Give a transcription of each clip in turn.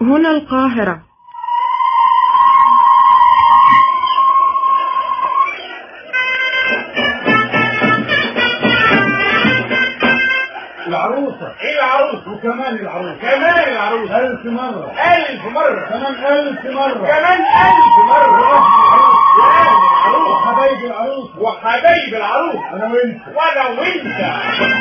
هنا القاهرة العروسة ايه العروس وكمان العروسة كمان العروس ألف مرة ألف مرة كمان ألف مرة كمان ألف مرة يا أهل العروس وحبايب العروسة وحبايب العروس أنا وأنت وأنا وأنت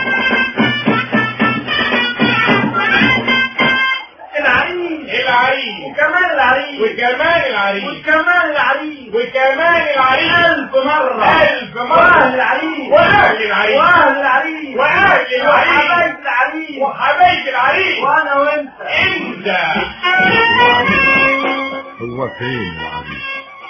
العريس العريس وكمان العريس وكمان العريس وكمان العريس وكمان العريس ألف مرة ألف مرة وأهل العريس وأهل العريس وأهل العريس وأهل العريس وحبايب العريس وحبايب العريس وأنا وأنت أنت هو فين العريس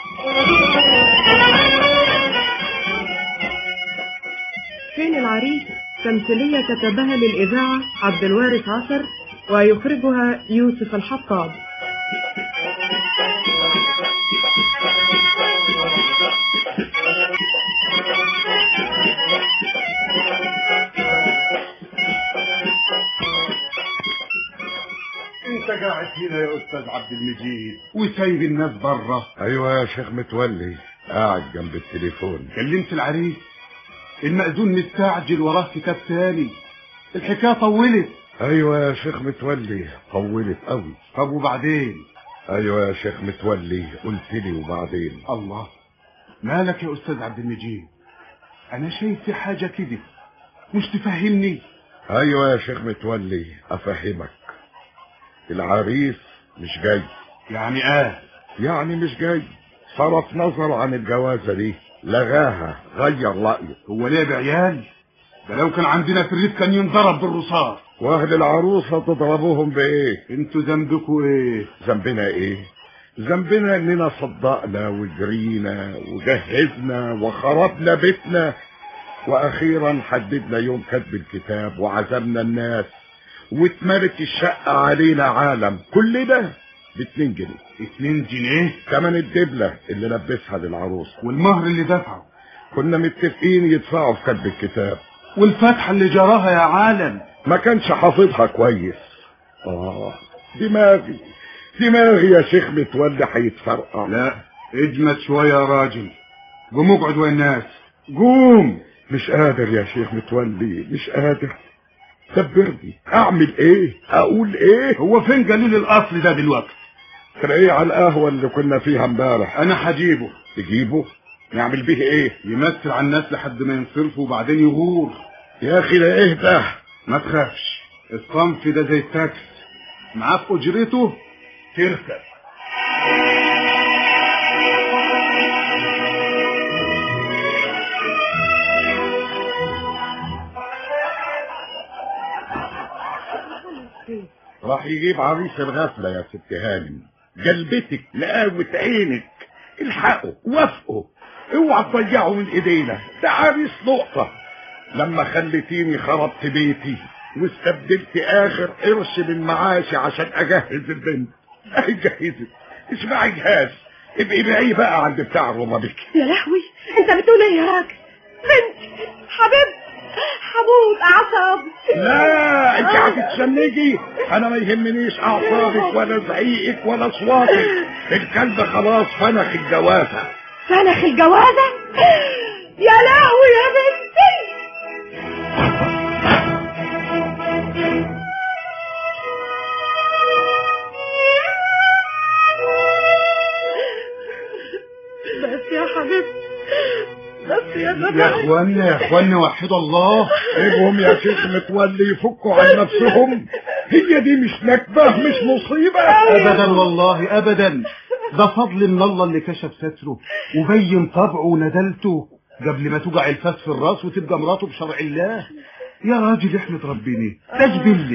فين العريس تمثيلية كتبها للإذاعة عبد الوارث عصر ويخرجها يوسف الحطاب أنت قاعد هنا يا أستاذ عبد المجيد وسايب الناس بره ايوه يا شيخ متولي قاعد جنب التليفون كلمت العريس المأذون مستعجل وراه كتاب تاني الحكاية طولت ايوه يا شيخ متولي طولت قوي طب وبعدين ايوه يا شيخ متولي قلت لي وبعدين الله مالك يا أستاذ عبد المجيد أنا شايف في حاجة كده مش تفهمني ايوه يا شيخ متولي افهمك العريس مش جاي يعني آه يعني مش جاي صرف نظر عن الجوازة دي لغاها غير رأيه هو ليه بعيال ده لو كان عندنا في الريف كان ينضرب بالرصاص واهل العروسة تضربوهم بايه انتوا ذنبكوا ايه ذنبنا ايه ذنبنا اننا صدقنا وجرينا وجهزنا وخربنا بيتنا واخيرا حددنا يوم كتب الكتاب وعزمنا الناس واتملت الشقة علينا عالم كل ده باتنين جنيه اتنين جنيه كمان الدبلة اللي لبسها للعروسة والمهر اللي دفعه كنا متفقين يدفعوا في كتب الكتاب والفتحة اللي جراها يا عالم ما كانش حافظها كويس اه دماغي دماغي يا شيخ متولي هيتفرقع لا اجمد شوية يا راجل قوم اقعد ويا الناس قوم مش قادر يا شيخ متولي مش قادر خبرني اعمل ايه اقول ايه هو فين قليل الاصل ده دلوقتي تلاقيه على القهوة اللي كنا فيها امبارح انا هجيبه تجيبه نعمل بيه ايه يمثل على الناس لحد ما ينصرفوا وبعدين يغور يا اخي ده ايه ده ما تخافش الصنف ده زي التاكس معاك اجرته تركب راح يجيب عريس الغفلة يا ست هانم جلبتك لقاوة عينك الحقوا وافقوا اوعى تضيعوا من ايدينا ده عريس نقطة لما خليتيني خربت بيتي واستبدلت اخر قرش من معاشي عشان اجهز البنت اهي جهزت اسمعي جهاز ابقي بيعيه بقى عند بتاع الرومابيك يا لهوي انت بتقول ايه يا راجل بنت حبيبتي حبوب اعصاب لا انت هتتشنجي انا ما يهمنيش اعصابك ولا زعيقك ولا صواتك الكلب خلاص فنخ الجوازه فنخ الجوازة يا لهوي يا بنتي بس يا حبيبتي بس يا يا جماعة اخوانا يا اخوانا وحدوا الله سيبهم يا شيخ متولي يفكوا عن نفسهم هي دي مش نكبه مش مصيبه ابدا والله ابدا ده فضل من الله اللي كشف ستره وبين طبعه وندلته قبل ما توجع الفاس في الراس وتبقى مراته بشرع الله يا راجل احمد ربنا ده جبلي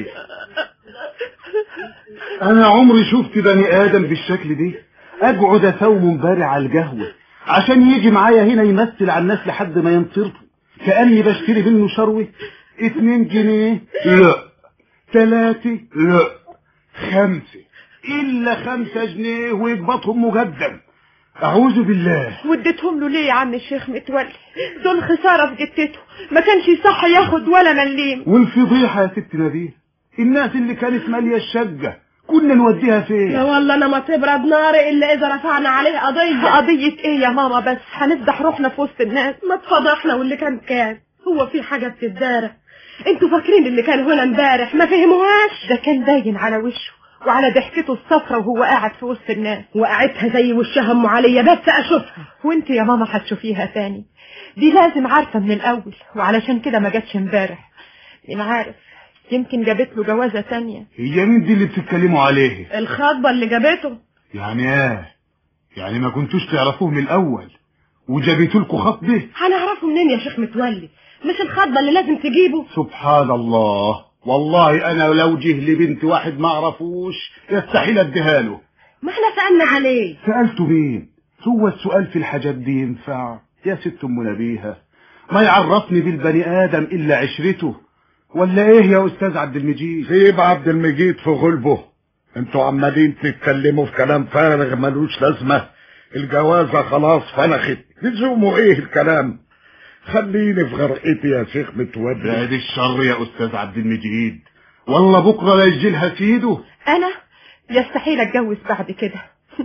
انا عمري شفت بني ادم بالشكل ده اقعد اسوم بارع على القهوه عشان يجي معايا هنا يمثل على الناس لحد ما ينصرفوا كاني بشتري منه شروه اتنين جنيه لا تلاتة لا خمسة إلا خمسة جنيه ويقبضهم مقدم أعوذ بالله وديتهم له ليه يا عم الشيخ متولي دول خسارة في جتته ما كانش صح ياخد ولا مليم والفضيحة يا ست نبيه الناس اللي كانت مالية الشقة كنا نوديها لا فين والله انا ما تبرد ناري الا اذا رفعنا عليه قضيه قضية ايه يا ماما بس هنفضح روحنا في وسط الناس ما اتفضحنا واللي كان كان هو في حاجه بتتدارى انتوا فاكرين اللي كان هنا امبارح ما فهموهاش ده كان باين على وشه وعلى ضحكته الصفرة وهو قاعد في وسط الناس وقعتها زي وشها ام عليا بس اشوفها وانت يا ماما هتشوفيها تاني دي لازم عارفة من الأول وعلشان كده ما جاتش امبارح مين عارف يمكن جابت له جوازة تانية هي مين دي اللي بتتكلموا عليه الخطبه اللي جابته يعني ايه يعني ما كنتوش تعرفوه من الاول وجابتوا لكم خطبه هنعرفه منين يا شيخ متولي مش الخطبه اللي لازم تجيبه سبحان الله والله انا لو جه لي بنت واحد ما اعرفوش يستحيل اديها له ما احنا سالنا عليه سالته مين هو السؤال في الحاجات دي ينفع يا ست ام نبيها ما يعرفني بالبني ادم الا عشرته ولا ايه يا استاذ عبد المجيد سيب عبد المجيد في غلبه انتوا عمالين تتكلموا في كلام فارغ ملوش لازمة الجوازة خلاص فنخت لزومه ايه الكلام خليني في غرقتي يا شيخ متولي بعد الشر يا استاذ عبد المجيد والله بكره لا يجي لها في ايده أنا يستحيل أتجوز بعد كده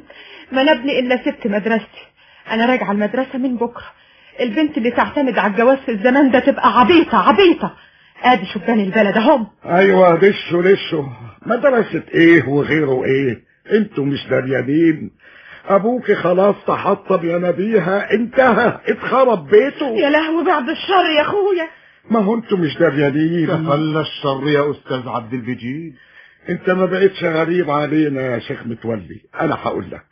ما أنا ابني إلا سبت مدرستي أنا راجعة المدرسة من بكرة البنت اللي تعتمد على الجواز في الزمان ده تبقى عبيطة عبيطة ادي شبان البلد اهم ايوه دشوا دشوا مدرسة ايه وغيره ايه انتوا مش دريانين ابوك خلاص تحطم يا نبيها انتهى اتخرب بيته يا لهوي بعد الشر يا اخويا ما هو انتوا مش دريانين تخلى الشر يا استاذ عبد المجيد انت ما بقتش غريب علينا يا شيخ متولي انا هقول لك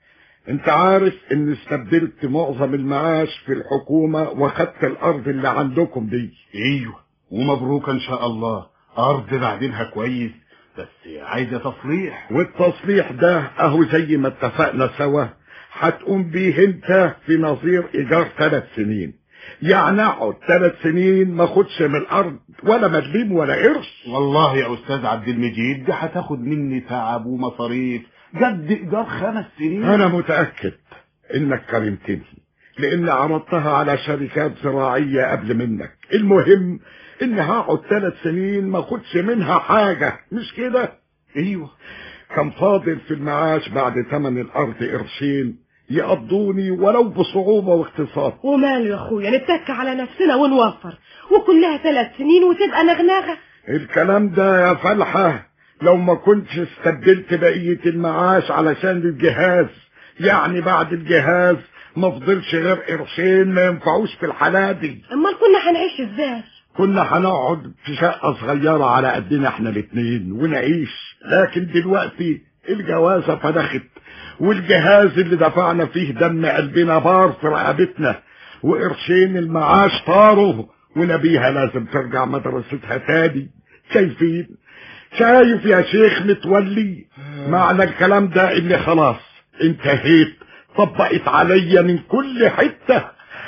انت عارف ان استبدلت معظم المعاش في الحكومة واخدت الارض اللي عندكم دي ايوه ومبروك ان شاء الله ارض بعدينها كويس بس عايزه تصليح والتصليح ده اهو زي ما اتفقنا سوا هتقوم بيه انت في نظير ايجار ثلاث سنين يعني اقعد ثلاث سنين ما اخدش من الارض ولا مدليم ولا قرش والله يا استاذ عبد المجيد دي هتاخد مني تعب ومصاريف جد ايجار خمس سنين انا متاكد انك كرمتني لان عرضتها على شركات زراعيه قبل منك المهم اني هقعد ثلاث سنين ما اخدش منها حاجه مش كده ايوه كان فاضل في المعاش بعد ثمن الارض قرشين يقضوني ولو بصعوبه واختصار وماله يا اخويا نتك على نفسنا ونوفر وكلها ثلاث سنين وتبقى نغنغه الكلام ده يا فلحه لو ما كنتش استبدلت بقيه المعاش علشان الجهاز يعني بعد الجهاز ما فضلش غير قرشين ما ينفعوش في الحالة دي امال كنا هنعيش ازاي كنا هنقعد في شقة صغيرة على قدنا احنا الاتنين ونعيش لكن دلوقتي الجوازة فدخت والجهاز اللي دفعنا فيه دم قلبنا بار في رقبتنا وقرشين المعاش طاروا ونبيها لازم ترجع مدرستها تاني شايفين شايف يا شيخ متولي معنى الكلام ده اني خلاص انتهيت طبقت عليا من كل حتة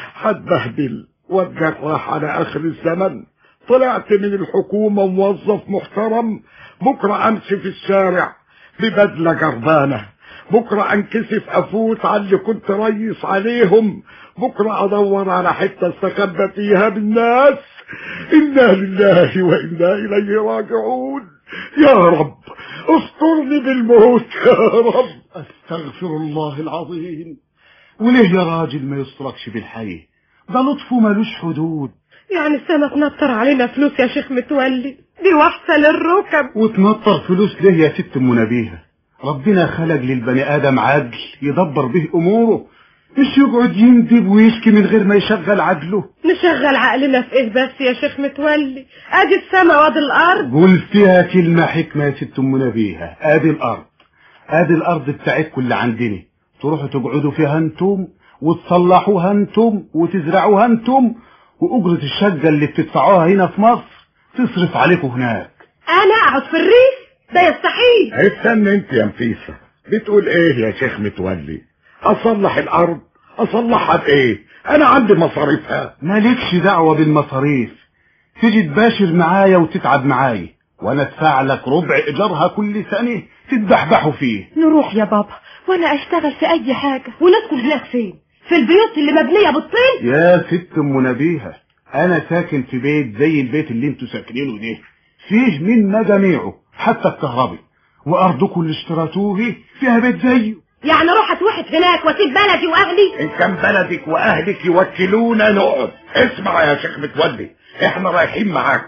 هتبهدل واتجرح على اخر الزمن طلعت من الحكومة موظف محترم بكرة امشي في الشارع ببدلة جربانة بكرة انكسف افوت على اللي كنت ريس عليهم بكرة ادور على حتة استخبى فيها بالناس انا لله وانا اليه راجعون يا رب استرني بالموت يا رب استغفر الله العظيم وليه يا راجل ما يستركش بالحي ده لطفه ملوش حدود يعني السما تنطر علينا فلوس يا شيخ متولي دي وحشة للركب وتنطر فلوس ليه يا ست ام نبيها ربنا خلق للبني ادم عدل يدبر به اموره مش يقعد يندب ويشكي من غير ما يشغل عدله نشغل عقلنا في ايه بس يا شيخ متولي ادي السما وادي الارض قلتها كلمة حكمة يا ست ام نبيها ادي الارض ادي الارض بتاعتكم اللي عندنا تروحوا تقعدوا فيها انتم وتصلحوها انتم وتزرعوها انتم واجرة الشقة اللي بتدفعوها هنا في مصر تصرف عليكم هناك انا اقعد في الريف ده يستحيل استنى انت يا نفيسة بتقول ايه يا شيخ متولي اصلح الارض اصلحها بايه انا عندي مصاريفها مالكش دعوة بالمصاريف تيجي تباشر معايا وتتعب معايا وانا ادفع لك ربع ايجارها كل سنة تتبحبحوا فيه نروح يا بابا وانا اشتغل في اي حاجة ونسكن هناك فين في البيوت اللي مبنية بالطين يا ست ام نبيهة انا ساكن في بيت زي البيت اللي انتوا ساكنينه ده فيه من مجاميعه حتى الكهربي وارضكم اللي اشتريتوه فيها بيت زيه يعني اروح اتوحد هناك واسيب بلدي واهلي ان كان بلدك واهلك يوكلونا نقعد اسمع يا شيخ متولي احنا رايحين معاك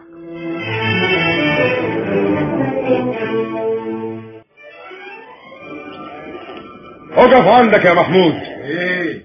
اقف عندك يا محمود ايه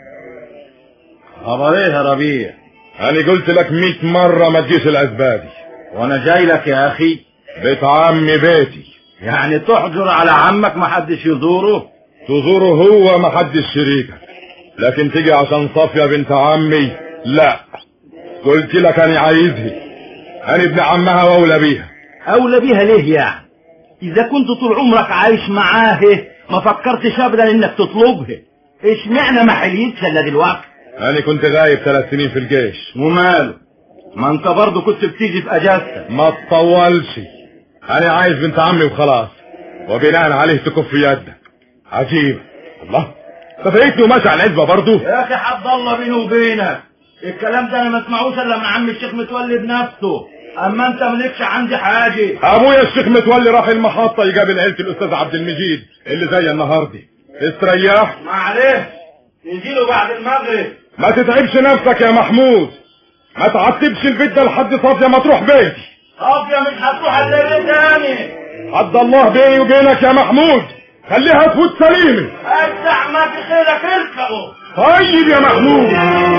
خبر ايه يا ربيع انا قلت لك مئة مرة ما تجيش الاسبابي وانا جاي لك يا اخي بيت عمي بيتي يعني تحجر على عمك ما حدش يزوره تزوره هو ما حدش شريكك لكن تيجي عشان صافية بنت عمي لا قلت لك انا عايزها انا ابن عمها واولى بيها اولى بيها ليه يعني اذا كنت طول عمرك عايش معاه ما فكرتش ابدا انك تطلبها اشمعنى ما حليتش الا دلوقتي انا كنت غايب ثلاث سنين في الجيش وماله ما انت برضه كنت بتيجي في اجازتك ما تطولش انا عايز بنت عمي وخلاص وبناء عليه تكف يدك عجيب الله ففايتني وماشي على العزبة برضه يا اخي حد الله بيني وبينك الكلام ده انا ما اسمعوش الا من عم الشيخ متولي بنفسه اما انت مالكش عندي حاجه ابويا الشيخ متولي راح المحطة يقابل عيلة الاستاذ عبد المجيد اللي زي النهاردة استريح معلش يجيله بعد المغرب ما تتعبش نفسك يا محمود ما تعتبش البيت ده لحد صافية ما تروح بيتي صافية مش هتروح الا بيت تاني حد الله بيني وبينك يا محمود خليها تفوت سليمة اجدع ما في خيرك اركبه طيب يا محمود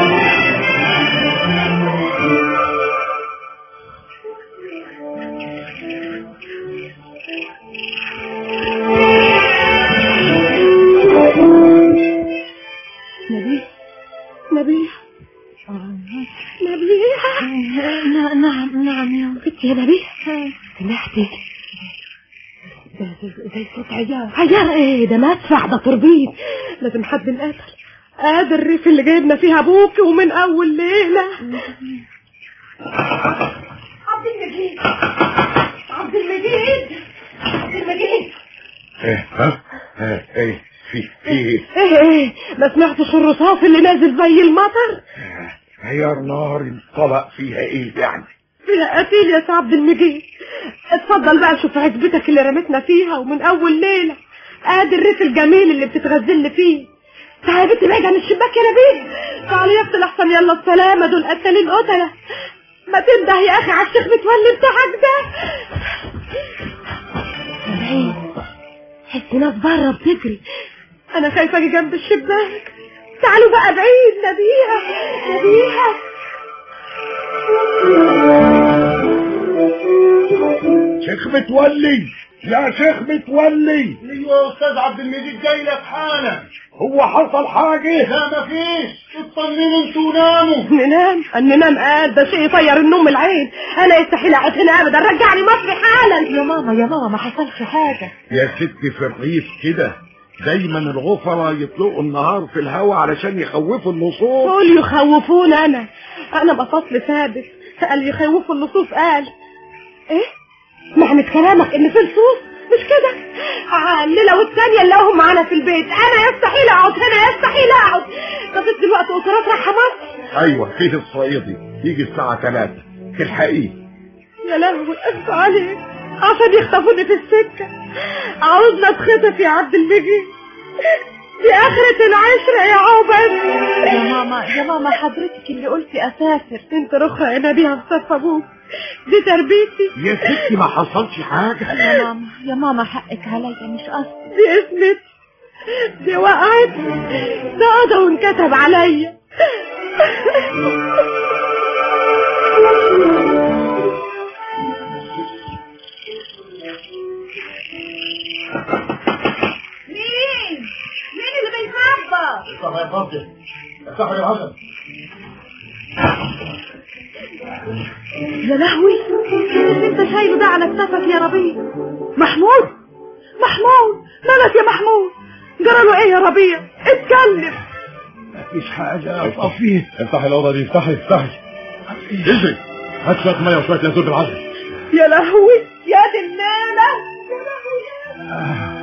نبيه نبيه نبيه نعم نعم يا بنتي يا نبيه سمعتي زي صوت عيار عيار ايه ده مدفع ده تربيط لازم حد انقتل ادي الريف اللي جايبنا فيها ابوك ومن اول ليله عبد المجيد عبد المجيد عبد المجيد ايه ها ها ايه في في ايه ايه ايه ما سمعتش الرصاص اللي نازل زي المطر عيار نار انطلق فيها ايه يعني فيها قتيل يا سي عبد المجيد اتفضل بقى شوف عزبتك اللي رمتنا فيها ومن اول ليله ادي الريف الجميل اللي بتتغزلني فيه تعالى يا بنتي بعيد عن الشباك يا نبيل تعالى يا اختي احسن يلا السلامه دول قتالين قتله ما تنده يا اخي على الشيخ متولي بتاعك ده بعيد حس ناس بره بتجري انا خايفه اجي جنب الشباك تعالوا بقى بعيد نبيها نبيها شيخ متولي يا شيخ متولي ايوه يا استاذ عبد المجيد جاي لك حالا هو حصل حاجة لا مفيش اطمنوا انتوا وناموا ننام ننام قال ده شيء يطير النوم من العين انا يستحيل اقعد هنا ابدا رجعني مصري حالا يا ماما يا ماما ما حصلش حاجه يا ستي في الريف كده دايما الغفرة يطلقوا النهار في الهوا علشان يخوفوا النصوص دول يخوفون انا انا بفصل ثابت قال يخوفوا اللصوص قال ايه معنى كلامك ان في لصوص مش كده آه، الليله والثانيه اللي هم معانا في البيت انا يستحيل اقعد هنا يستحيل اقعد طب دلوقتي اسرات رايحه مصر ايوه فيه الصعيدي يجي الساعة 3 في الحقيقة يا لهوي اسف عليك عشان يخطفوني في السكة عاوزنا اتخطف يا عبد المجيد دي آخرة العشرة يا عبد يا ماما يا ماما حضرتك اللي قلتي اسافر انت رخرة انا بيها في صف ابوك دي تربيتي يا ستي ما حصلش حاجة يا ماما يا ماما حقك عليا مش قصدي دي اسمتي دي وقعتي ده قضى وانكتب عليا مين؟ مين اللي بيخبط؟ افتح يا فاضل افتح يا عزم يا لهوي انت شايله ده على كتفك يا ربيع محمود محمود مالك يا محمود جرى له ايه يا ربيع اتكلم مفيش حاجة اطفيه افتحي الأوضة دي افتحي افتحي اجري هات شوية مية وشوية يزول بالعزم يا لهوي يا دي الليلة يا لهوي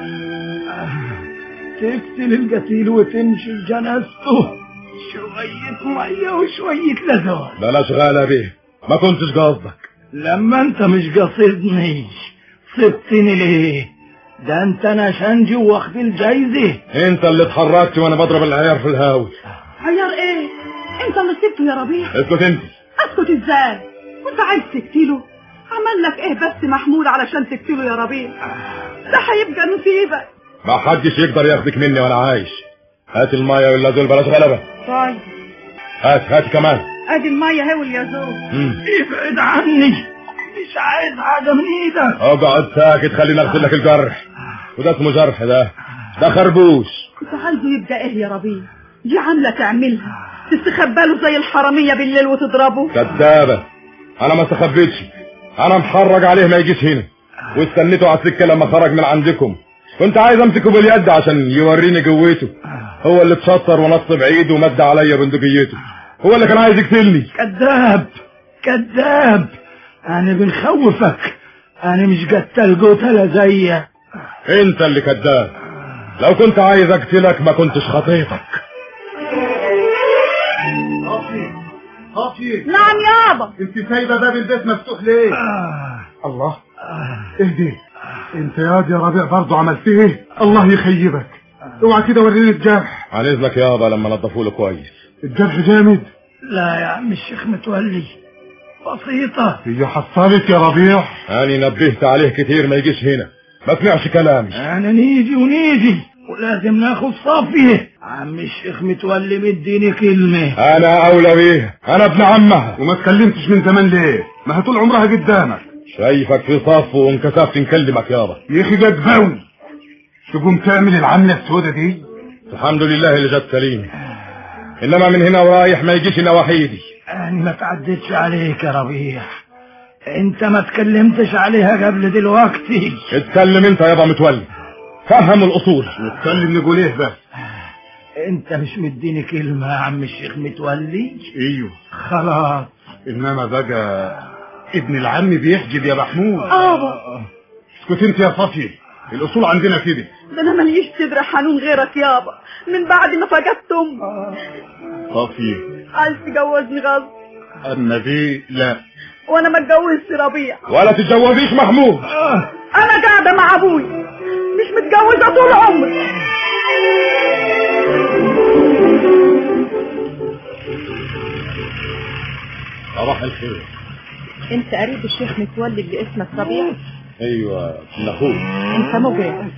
تقتل القتيل وتنشل جنازته شوية مية وشوية لزوان بلاش غالة بيه ما كنتش قصدك لما انت مش قصدني سبتني ليه ده انت نشنجي واخد الجايزة انت اللي اتحركت وانا بضرب العيار في الهاوي عيار ايه انت اللي سبته يا ربيع اسكت انت اسكت ازاي وانت عايز تقتله عمل لك ايه بس محمود علشان تقتله يا ربيع ده هيبقى نصيبك ما حدش يقدر ياخدك مني وانا عايش هات المايه ولا دول بلاش غلبة طيب هات هات كمان ادي الميه هي واليازور مم. ابعد عني مش عايز حاجة من ايدك اقعد ساكت خليني اغسل لك الجرح وده اسمه جرح ده ده خربوش انت عايزه يبقى ايه يا ربيع دي عامله تعملها تستخبى له زي الحراميه بالليل وتضربه كذابة انا ما استخبيتش انا محرج عليه ما يجيش هنا واستنيته على السكه لما خرج من عندكم كنت عايز امسكه باليد عشان يوريني قوته هو اللي اتشطر ونط بعيد ومد عليا بندقيته هو اللي كان عايز يقتلني كذاب كذاب انا بنخوفك انا مش قتل قتلة زيك انت اللي كذاب لو كنت عايز اقتلك ما كنتش خطيتك صافي صافي نعم يابا انت سايبه باب البيت مفتوح ليه آه. الله اهدي انت يا واد يا ربيع برضه عملت ايه الله يخيبك اوعى كده وريني الجرح عن اذنك يابا لما نضفوا له كويس الجرح جامد لا يا عم الشيخ متولي بسيطة هي حصلت يا ربيع اني نبهت عليه كتير ما يجيش هنا ما سمعش كلامي انا نيجي ونيجي ولازم ناخد صافية عم الشيخ متولي مديني كلمة انا اولى بيه انا ابن عمها وما اتكلمتش من زمان ليه ما هي طول عمرها قدامك شايفك في صف وانكسفت نكلمك يابا يا اخي جت بوي تقوم تعمل العمله السودة دي الحمد لله اللي جت سليم انما من هنا ورايح ما يجيش هنا وحيدي انا ما تعدتش عليك يا ربيع انت ما تكلمتش عليها قبل دلوقتي اتكلم انت يابا متولي فهم الاصول نتكلم نقول ايه بس انت مش مديني كلمة يا عم الشيخ متولي ايوه خلاص انما بقى ابن العم بيحجب يا محمود ابا اسكت انت يا صفي الاصول عندنا كده ده انا ماليش صدر حنون غيرك يابا من بعد ما فقدت امي صفي عايز تجوزني غصب النبي لا وانا ما اتجوزش ربيع ولا تتجوزيش محمود انا قاعده مع ابوي مش متجوزه طول عمري صباح الخير انت قريب الشيخ متولي اللي اسمك ربيع ايوه ابن اخوك انت مجرم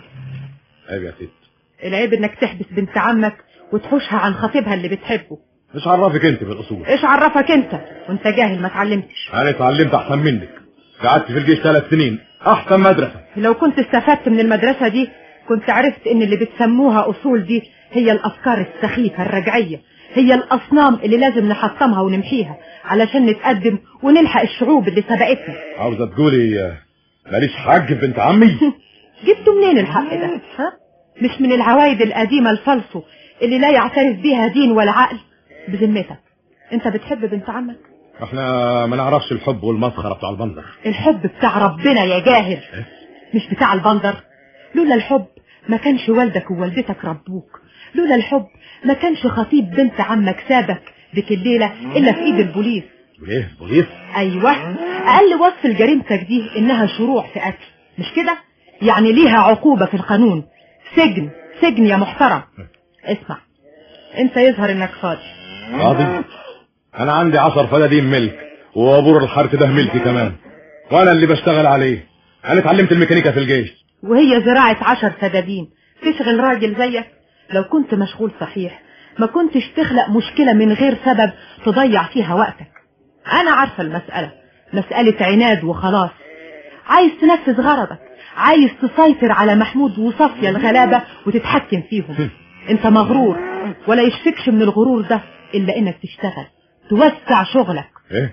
عيب يا ست العيب انك تحبس بنت عمك وتحوشها عن خطيبها اللي بتحبه مش عرفك انت بالاصول ايش عرفك انت وانت جاهل ما اتعلمتش انا اتعلمت احسن منك قعدت في الجيش ثلاث سنين احسن مدرسه لو كنت استفدت من المدرسة دي كنت عرفت ان اللي بتسموها اصول دي هي الافكار السخيفة الرجعية هي الاصنام اللي لازم نحطمها ونمحيها علشان نتقدم ونلحق الشعوب اللي سبقتنا عاوزه تقولي آه، ماليش حق في بنت عمي جبتوا منين الحق ده ها؟ مش من العوايد القديمة الفلسو اللي لا يعترف بيها دين ولا عقل بذمتك انت بتحب بنت عمك احنا ما نعرفش الحب والمسخره بتاع البندر الحب بتاع ربنا يا جاهل مش بتاع البندر لولا الحب ما كانش والدك ووالدتك ربوك لولا الحب ما كانش خطيب بنت عمك سابك ديك الليلة إلا في إيد البوليس ليه بوليس أيوة أقل وصف لجريمتك دي إنها شروع في قتل مش كده يعني ليها عقوبة في القانون سجن سجن يا محترم اسمع انت يظهر انك فاضي فاضي انا عندي عشر فدادين ملك وابور الحرث ده ملكي كمان وانا اللي بشتغل عليه انا اتعلمت الميكانيكا في الجيش وهي زراعة عشر فدادين تشغل راجل زيك لو كنت مشغول صحيح ما كنتش تخلق مشكلة من غير سبب تضيع فيها وقتك أنا عارفة المسألة مسألة عناد وخلاص عايز تنفذ غرضك عايز تسيطر على محمود وصفية الغلابة وتتحكم فيهم انت مغرور ولا يشفكش من الغرور ده إلا إنك تشتغل توسع شغلك ايه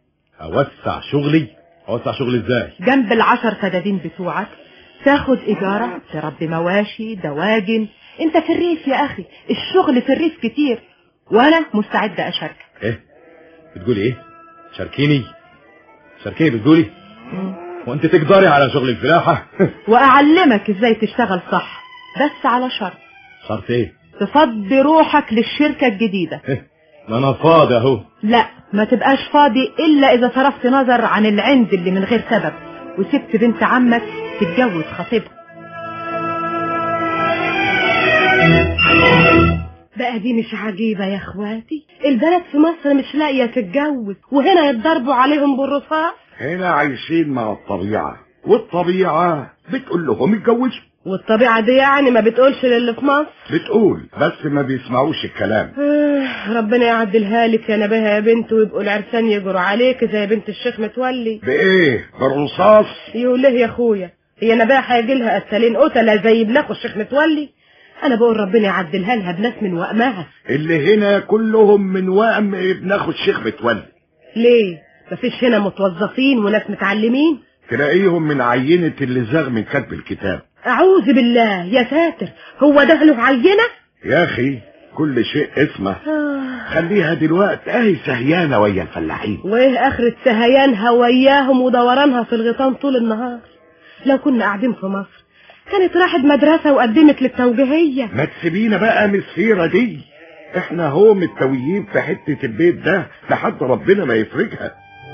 اوسع شغلي اوسع شغلي ازاي جنب العشر فدادين بتوعك تاخد إيجارة تربي مواشي دواجن انت في الريف يا أخي الشغل في الريف كتير وأنا مستعدة أشاركك ايه بتقولي ايه شاركيني شاركيني بتقولي وانت تقدري على شغل الفلاحة وأعلمك إزاي تشتغل صح بس على شرط شرط ايه تفضي روحك للشركة الجديدة إيه؟ ما انا فاضي اهو لا ما تبقاش فاضي إلا إذا صرفت نظر عن العند اللي من غير سبب وسبت بنت عمك تتجوز خطيبها بقى دي مش عجيبة يا اخواتي البنات في مصر مش لاقية تتجوز وهنا يتضربوا عليهم بالرصاص هنا عايشين مع الطبيعة والطبيعة بتقول لهم اتجوزوا والطبيعة دي يعني ما بتقولش للي في مصر بتقول بس ما بيسمعوش الكلام آه، ربنا يعدلها لك يا نبيها يا بنت ويبقوا العرسان يجروا عليك زي بنت الشيخ متولي بايه بالرصاص يقول له يا اخويا هي نبيها هيجي لها قتالين قتلة زي ابنكوا الشيخ متولي انا بقول ربنا يعدلها لها بناس من وقمها اللي هنا كلهم من وهم ابن اخو الشيخ متولي ليه مفيش هنا متوظفين وناس متعلمين تلاقيهم من عينة اللي زاغ من كتب الكتاب اعوذ بالله يا ساتر هو ده له عينه يا اخي كل شيء اسمه آه. خليها دلوقتي اهي سهيانة ويا الفلاحين وايه اخرة سهيانها وياهم ودورانها في الغيطان طول النهار لو كنا قاعدين في مصر كانت راحت مدرسة وقدمت للتوجيهية ما تسيبينا بقى من السيرة دي احنا هو متويين في حتة البيت ده لحد ربنا ما يفرجها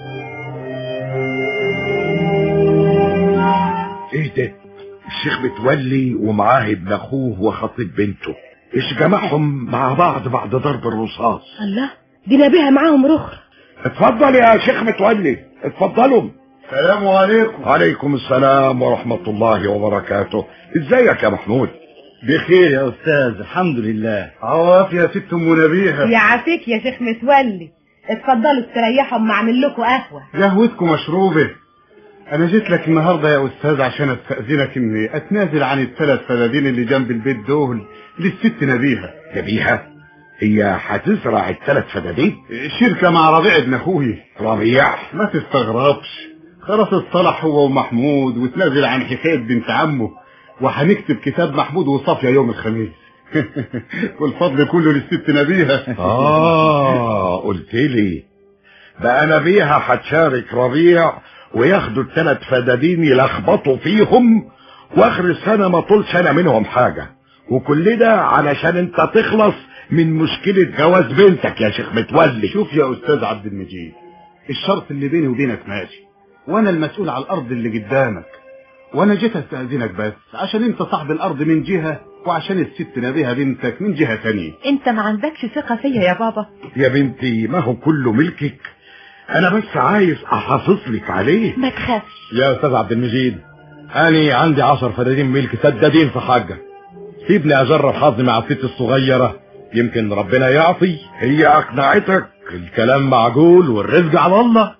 ايه ده الشيخ متولي ومعاه ابن اخوه وخطيب بنته ايش جمعهم مع بعض بعد ضرب الرصاص الله دي نبيها معاهم رخر اتفضل يا شيخ متولي اتفضلوا السلام عليكم عليكم السلام ورحمة الله وبركاته ازيك يا محمود بخير يا استاذ الحمد لله عواف يا ست ام نبيها يا عافيك يا شيخ متولي اتفضلوا استريحوا اما اعمل لكم قهوه قهوتكم مشروبة انا جيت لك النهارده يا استاذ عشان استاذنك اني اتنازل عن الثلاث فدادين اللي جنب البيت دول للست نبيها نبيها هي هتزرع الثلاث فدادين شركة مع ربيع ابن اخوي ربيع ما تستغربش خلاص اصطلح هو ومحمود وتنازل عن حكاية بنت عمه وهنكتب كتاب محمود وصافية يوم الخميس والفضل كله للست نبيها اه قلت لي بقى نبيها هتشارك ربيع وياخدوا الثلاث فدادين يلخبطوا فيهم واخر السنة ما طولش انا منهم حاجة وكل ده علشان انت تخلص من مشكلة جواز بنتك يا شيخ متولي شوف يا استاذ عبد المجيد الشرط اللي بيني وبينك ماشي وانا المسؤول على الارض اللي قدامك وانا جيت استاذنك بس عشان انت صاحب الارض من جهة وعشان الست نبيها بنتك من جهة تانية انت ما عندكش ثقه فيا يا بابا يا بنتي ما هو كله ملكك انا بس عايز احافظ لك عليه ما تخافش يا استاذ عبد المجيد انا عندي عشر فدادين ملك سدادين في حاجة سيبني اجرب حظي مع الست الصغيرة يمكن ربنا يعطي هي اقنعتك الكلام معقول والرزق على الله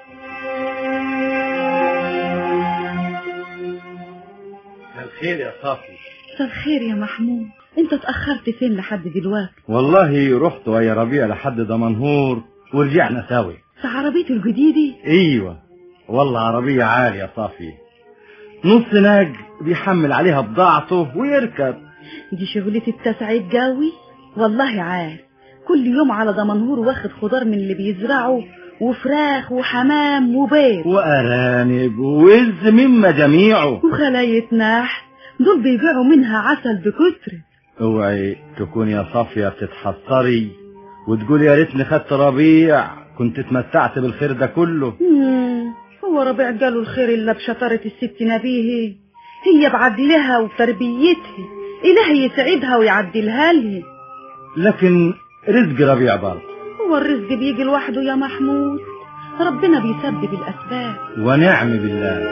الخير يا صافي مساء الخير يا محمود انت اتاخرت فين لحد دلوقتي والله رحت ويا ربيع لحد دمنهور ورجعنا سوا في عربيته الجديده ايوه والله عربية عالية يا صافي نص ناج بيحمل عليها بضاعته ويركب دي شغلتي التسعيد جوي والله عارف كل يوم على دمنهور واخد خضار من اللي بيزرعه وفراخ وحمام وبيض وأرانب ووز مما جميعه وخلاية نحل دول بيبيعوا منها عسل بكتر اوعي تكون يا صافية بتتحسري وتقول يا ريتني خدت ربيع كنت اتمتعت بالخير ده كله مم، هو ربيع جاله الخير الا بشطارة الست نبيه هي بعدلها وتربيتها إله يسعدها ويعدلها لها لكن رزق ربيع برضه هو الرزق بيجي لوحده يا محمود ربنا بيسبب الأسباب ونعم بالله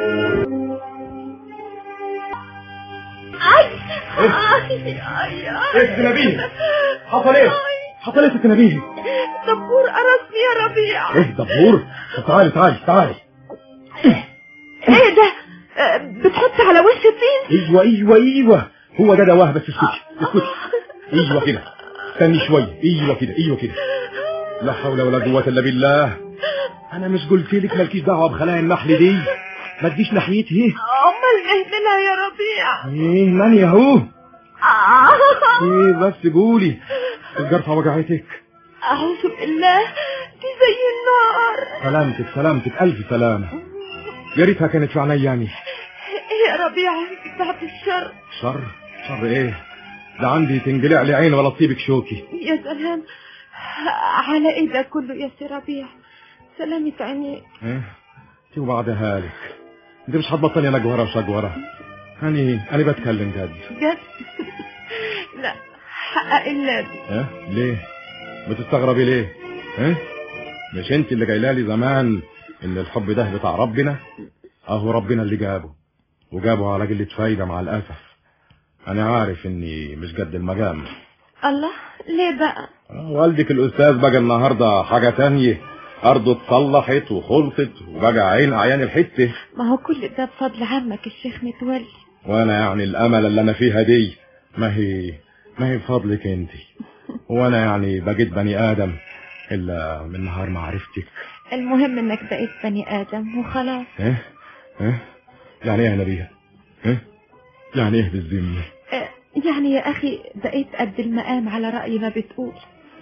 ايه ست نبيه حصل ايه حصل ايه ست نبيه دبور قرصني يا ربيع ايه دبور طب تعالي تعالي تعالي ايه ده آه، بتحط على وش الطين ايوه ايوه ايوه هو ده دواه بس اسكتي اسكتي ايوه كده استني شويه ايوه كده ايوه كده لا حول ولا قوه الا بالله انا مش قلت لك مالكيش دعوه بخلايا النحل دي ما تجيش ناحيتي امال مهملها يا ربيع ايه ماني اهو آه. ايه بس قولي الجرفه وجعتك اعوذ بالله دي زي النار سلامتك سلامتك الف سلامه يا ريتها كانت في عينيا يعني ايه يا ربيع بعد الشر شر شر ايه ده عندي تنجلع لي عين ولا تصيبك شوكي يا سلام على ايه ده كله يا سي ربيع سلامة عينيك ايه دي وبعدها لك انت مش هتبطلي انا جوهره وشجوره اني انا بتكلم جد جد لا يتحقق الا بي ها ليه بتستغربي ليه ها مش انت اللي قايله لي زمان ان الحب ده بتاع ربنا اهو ربنا اللي جابه وجابه على قلة فايدة مع الاسف انا عارف اني مش قد المقام الله ليه بقى آه، والدك الاستاذ بقى النهارده حاجة تانية ارضه اتصلحت وخلصت وبقى عين اعيان الحتة ما هو كل ده بفضل عمك الشيخ متولي وانا يعني الامل اللي انا فيها دي ما هي ما هي بفضلك انت وانا يعني بقيت بني ادم الا من نهار ما عرفتك المهم انك بقيت بني ادم وخلاص ايه ايه يعني ايه يا نبيه ايه يعني ايه بالذمه آه، يعني يا اخي بقيت قد المقام على رأي ما بتقول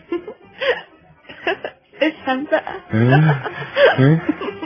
افهم بقى ايه ايه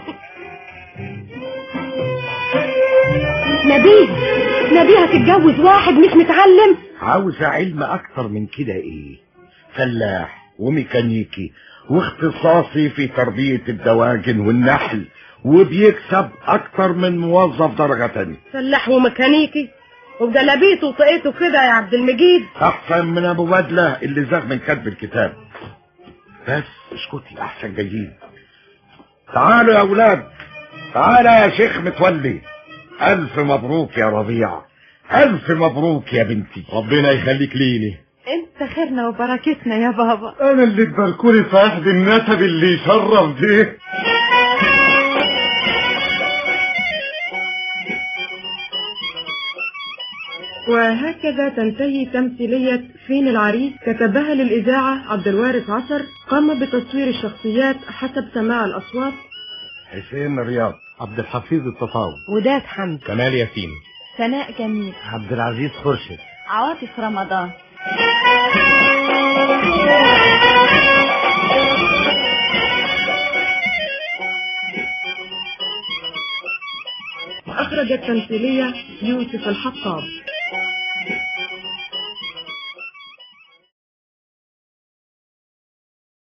نبيه نبيه هتتجوز واحد مش متعلم عاوز علم اكتر من كده ايه فلاح وميكانيكي واختصاصي في تربية الدواجن والنحل وبيكسب اكتر من موظف درجة تانية فلاح وميكانيكي وبجلابيته وطاقيته كده يا عبد المجيد احسن من ابو بدلة اللي زاغ من كتب الكتاب بس اسكتي احسن جايين تعالوا يا اولاد تعالى يا شيخ متولي الف مبروك يا ربيع الف مبروك يا بنتي ربنا يخليك ليني انت خيرنا وبركتنا يا بابا انا اللي تباركولي في عهد النسب اللي يشرف ده وهكذا تنتهي تمثيلية فين العريس كتبها للإذاعة عبد الوارث عصر قام بتصوير الشخصيات حسب سماع الأصوات حسين رياض عبد الحفيظ التطاوي وداد حمد كمال ياسين سناء جميل عبد العزيز خرشد عواطف رمضان أخرج التمثيلية يوسف الحطاب